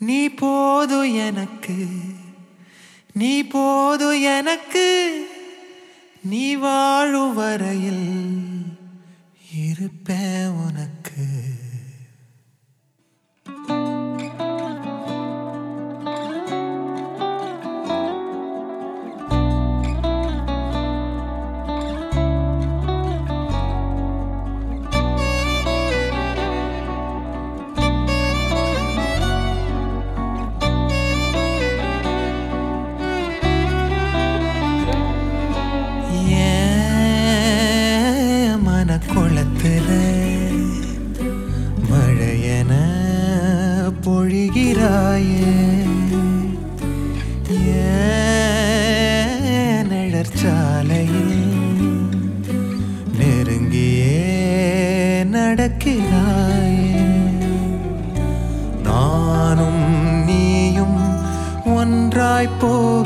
நீ போது எனக்கு நீ போது எனக்கு நீ வாழும் வரையில் இருப்பேன் உனக்கு ஏன் மனக்குளத்துல மழையென பொழிகிறாயே ஏன் நிழற்சாலையில் நெருங்கியே நடக்கிறாயே நானும் நீயும் ஒன்றாய் போக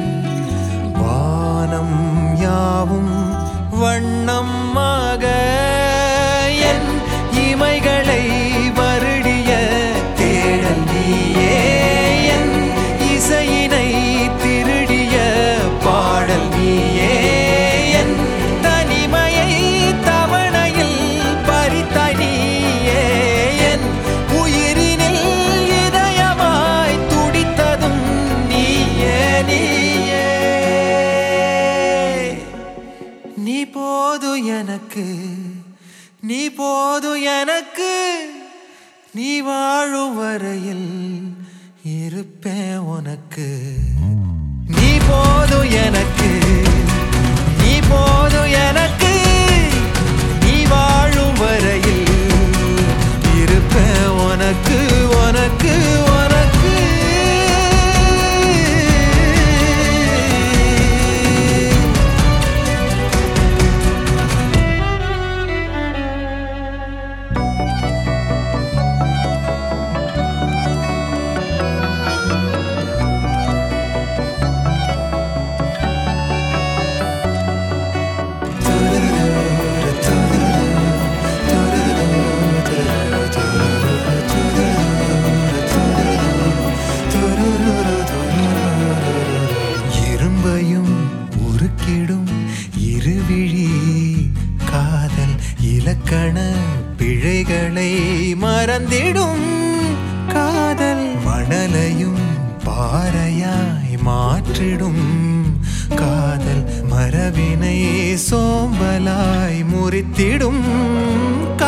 வானம் யாவும் வண்ணமாக என் இமைகளை வருடிய தேடல் நீயே என் இசையினை திருடிய பாடல் நீயே என் தனிமையை தவணையில் பறித்தாய் நீயே என் உயிரினில் இதயமாய் துடித்ததும் நீயே நீயே நீ போது எனக்கு நீ போது எனக்கு நீ வாழும் வரையில் இருப்பேன் உனக்கு நீ போது எனக்கு நீ போது எனக்கு நீ வாழும் வரையில் இருப்பேன் உனக்கு உனக்கு உனக்கு இரும்பையும் உருக்கிடும் இருவிழி காதல் இலக்கண பிழைகளை மறந்திடும் காதல் மணலையும் பாறையாய் மாற்றிடும் காதல் மரபினை சோம்பலாய் முறித்திடும்